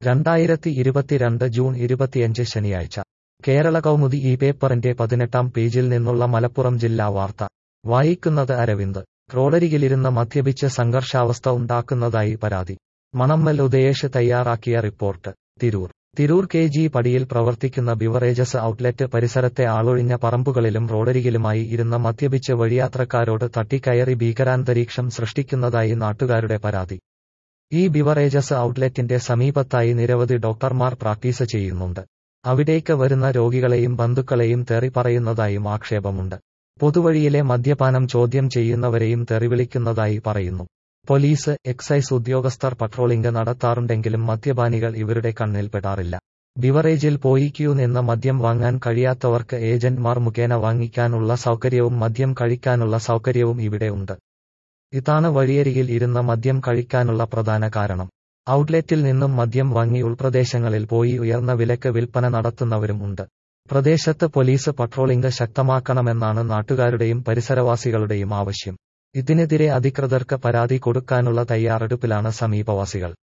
രണ്ടായിരത്തി ഇരുപത്തിരണ്ട് ജൂൺ ഇരുപത്തിയഞ്ച് ശനിയാഴ്ച കേരള കൗമുദി ഈ പേപ്പറിന്റെ പതിനെട്ടാം പേജിൽ നിന്നുള്ള മലപ്പുറം ജില്ലാ വാർത്ത വായിക്കുന്നത് അരവിന്ദ് റോഡരികിലിരുന്ന് മദ്യപിച്ച് സംഘർഷാവസ്ഥ ഉണ്ടാക്കുന്നതായി പരാതി മണമ്മൽ ഉദയേഷ് തയ്യാറാക്കിയ report Tirur Tirur K G പടിയിൽ പ്രവർത്തിക്കുന്ന ബിവറേജസ് ഔട്ട്ലെറ്റ് പരിസരത്തെ ആളൊഴിഞ്ഞ പറമ്പുകളിലും റോഡരികിലുമായി ഇരുന്ന മദ്യപിച്ച് വഴിയാത്രക്കാരോട് തട്ടിക്കയറി ഭീകരാന്തരീക്ഷം സൃഷ്ടിക്കുന്നതായി നാട്ടുകാരുടെ പരാതി ഈ ബിവറേജസ് ഔട്ട്ലെറ്റിന്റെ സമീപത്തായി നിരവധി ഡോക്ടർമാർ പ്രാക്ടീസ് ചെയ്യുന്നുണ്ട് അവിടേക്ക് വരുന്ന രോഗികളെയും ബന്ധുക്കളെയും തെറി പറയുന്നതായും ആക്ഷേപമുണ്ട് പൊതുവഴിയിലെ മദ്യപാനം ചോദ്യം ചെയ്യുന്നവരെയും തെറിവിളിക്കുന്നതായി പറയുന്നു പോലീസ് എക്സൈസ് ഉദ്യോഗസ്ഥർ പട്രോളിംഗ് നടത്താറുണ്ടെങ്കിലും മദ്യപാനികൾ ഇവരുടെ കണ്ണിൽപ്പെടാറില്ല ബിവറേജിൽ പോയി ക്യൂ നിന്ന് മദ്യം വാങ്ങാൻ കഴിയാത്തവർക്ക് ഏജന്റ്മാർ മുഖേന വാങ്ങിക്കാനുള്ള സൗകര്യവും മദ്യം കഴിക്കാനുള്ള സൗകര്യവും ഇവിടെ ഉണ്ട് ഇതാണ് വഴിയരികിൽ ഇരുന്ന മദ്യം കഴിക്കാനുള്ള പ്രധാന കാരണം ഔട്ട്ലെറ്റിൽ നിന്നും മദ്യം വാങ്ങി ഉൾപ്രദേശങ്ങളിൽ പോയി ഉയർന്ന വിലക്ക് വിൽപ്പന നടത്തുന്നവരും ഉണ്ട് പ്രദേശത്ത് പോലീസ് പട്രോളിംഗ് ശക്തമാക്കണമെന്നാണ് നാട്ടുകാരുടെയും പരിസരവാസികളുടെയും ആവശ്യം ഇതിനെതിരെ അധികൃതർക്ക് പരാതി കൊടുക്കാനുള്ള തയ്യാറെടുപ്പിലാണ് സമീപവാസികൾ